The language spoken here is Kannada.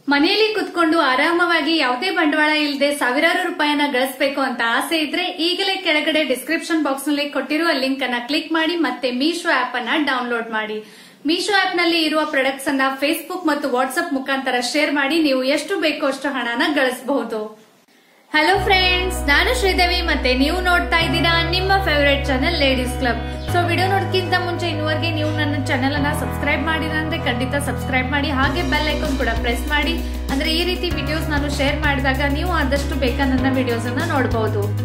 ಮನೆಯಲ್ಲಿ ಕುತ್ಕೊಂಡು ಆರಾಮವಾಗಿ ಯಾವುದೇ ಬಂಡವಾಳ ಇಲ್ಲದೆ ಸಾವಿರಾರು ರೂಪಾಯಿನ ಗಳಿಸಬೇಕು ಅಂತ ಆಸೆ ಇದ್ರೆ ಈಗಲೇ ಕೆಳಗಡೆ ಡಿಸ್ಕ್ರಿಪ್ಷನ್ ಬಾಕ್ಸ್ ನಲ್ಲಿ ಕೊಟ್ಟಿರುವ ಲಿಂಕ್ ಅನ್ನ ಕ್ಲಿಕ್ ಮಾಡಿ ಮತ್ತೆ ಮೀಶೋ ಆಪ್ ಅನ್ನ ಡೌನ್ಲೋಡ್ ಮಾಡಿ ಮೀಶೋ ಆಪ್ ನಲ್ಲಿ ಇರುವ ಪ್ರಾಡಕ್ಟ್ಸ್ ಅನ್ನ ಫೇಸ್ಬುಕ್ ಮತ್ತು ವಾಟ್ಸ್ಆಪ್ ಮುಖಾಂತರ ಶೇರ್ ಮಾಡಿ ನೀವು ಎಷ್ಟು ಬೇಕೋ ಅಷ್ಟು ಹಣನ ಗಳಿಸಬಹುದು ಹಲೋ ಫ್ರೆಂಡ್ಸ್ ನಾನು ಶ್ರೀದೇವಿ ಮತ್ತೆ ನೀವು ನೋಡ್ತಾ ಇದ್ದೀರಾ ನಿಮ್ಮ favourite channel ladies club so video ನೋಡೋದಕ್ಕಿಂತ ಮುಂಚೆ ಇನ್ನುವರೆಗೆ ನೀವು ನನ್ನ ಚಾನೆಲ್ ಅನ್ನ ಸಬ್ಸ್ಕ್ರೈಬ್ ಮಾಡಿಲ್ಲ ಅಂದ್ರೆ ಖಂಡಿತ ಸಬ್ಸ್ಕ್ರೈಬ್ ಮಾಡಿ ಹಾಗೆ ಬೆಲ್ ಐಕಾನ್ ಕೂಡ ಪ್ರೆಸ್ ಮಾಡಿ ಅಂದ್ರೆ ಈ ರೀತಿ ವಿಡಿಯೋಸ್ ನಾನು ಶೇರ್ ಮಾಡಿದಾಗ ನೀವು ಆದಷ್ಟು ಬೇಗ ನನ್ನ ವಿಡಿಯೋಸ್ ಅನ್ನ ನೋಡಬಹುದು